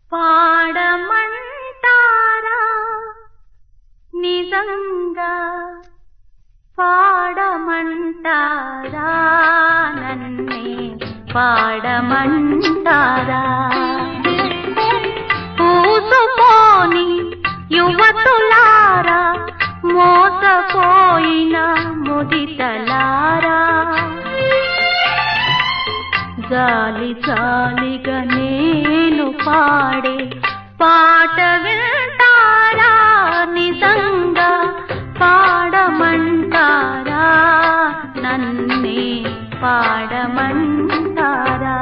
పాడమంటారా నిజంగా పాడమంటారా నన్నే పాడమంటారా పూసుకోని యువతులారా మోసపోయిన ముదితలారా జాలి జాలిగా నేను పాడే పాట వింటారా నిజంగా పాడమంటారా నన్నే పాడమంటారా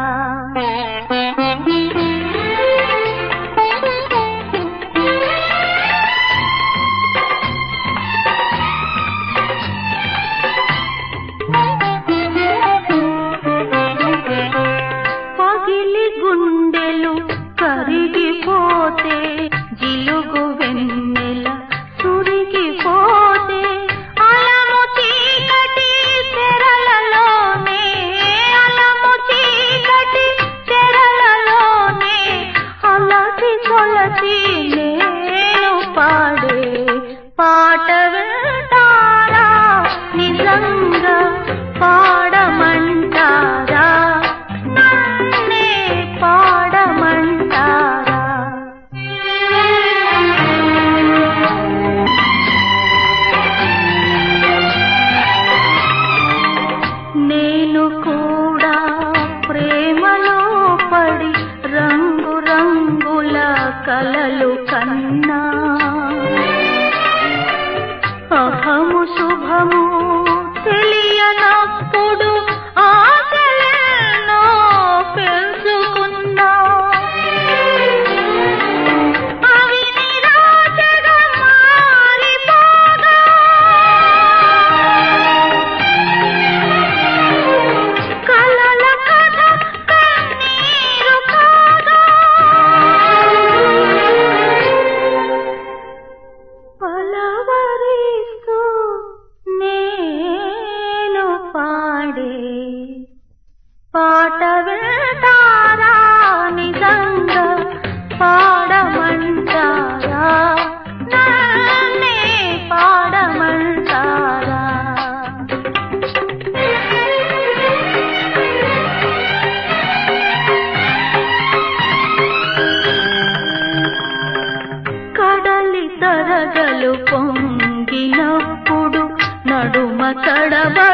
పగిలి గుండెలు కరిగిపోతే జిలుగు వెన్నెల సురిగిపోతే అలము చీకటి తెరలలోనే అలము చీకటి తెరలలోనే అలసి కొలసి నేను పాడే పాట వింటారా నిజంగా పాడమంటారా నన్నే పాడమంటారా నేను కూడా ప్రేమలో పడి రంగు రంగుల కలలు కన్నా అహము శుభము తెలియనప్పుడు ఆశలెన్నో పెంచుకున్నా అవి నిరాశగా మారిపోగా కలల కథ కన్నీరు కాదా పలవరిస్తూ నేను పాడే పాట వింటారా నిజంగా పాడమంటారా నన్నే పాడమంటారా కడలి తరగలు పొంగినప్పుడు నడుమ కడవ